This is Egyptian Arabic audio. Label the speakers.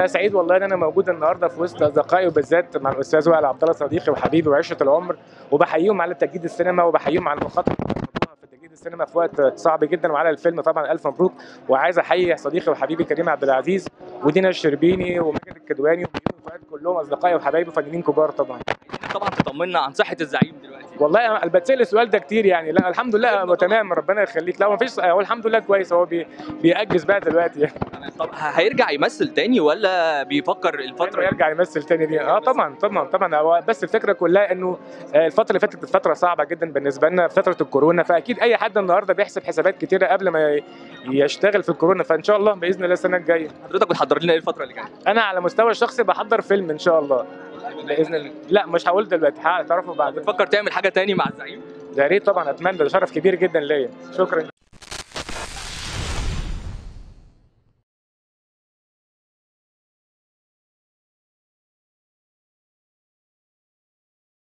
Speaker 1: لا سعيد والله ان انا موجود النهارده في وسط اصدقائي وبالذات مع الاستاذ وائل عبد الله صديقي وحبيبي وعشره العمر وبحييهم على تجديد السينما وبحييهم على المخاطره اللي خدوها في تجديد السينما في وقت صعب جدا وعلى الفيلم طبعا الف مبروك وعايز احيي صديقي وحبيبي كريم عبد العزيز ودينا الشربيني وماجد الكدواني وبيومي فؤاد كلهم اصدقائي وحبايبي فنانين كبار طبعا
Speaker 2: عايزين طبعا تطمنا عن صحه الزعيم دلوقتي
Speaker 1: والله انا بتسال السؤال ده كتير يعني لا الحمد لله تمام ربنا يخليك لا ما فيش هو الحمد لله كويس هو بي بيأجز بقى دلوقتي يعني
Speaker 2: طب ه- هيرجع يمثل تاني ولا بيفكر
Speaker 1: فترة
Speaker 2: الفتره
Speaker 1: يرجع يمثل تاني دي اه طبعا طبعا طبعا هو بس الفكره كلها انه آه، الفتره اللي فاتت كانت فتره صعبه جدا بالنسبه لنا فتره الكورونا فاكيد اي حد النهارده بيحسب حسابات كتيره قبل ما ي- يشتغل في الكورونا فان شاء الله باذن الله السنه الجايه
Speaker 2: حضرتك بتحضر لنا ايه الفتره اللي جايه
Speaker 1: انا على مستوى الشخصي بحضر فيلم ان شاء الله باذن الله لا مش هقول دلوقتي هتعرفوا بعد
Speaker 2: بتفكر تعمل حاجه تاني مع الزعيم
Speaker 1: يا ريت طبعا اتمنى ده شرف كبير جدا ليا شكرا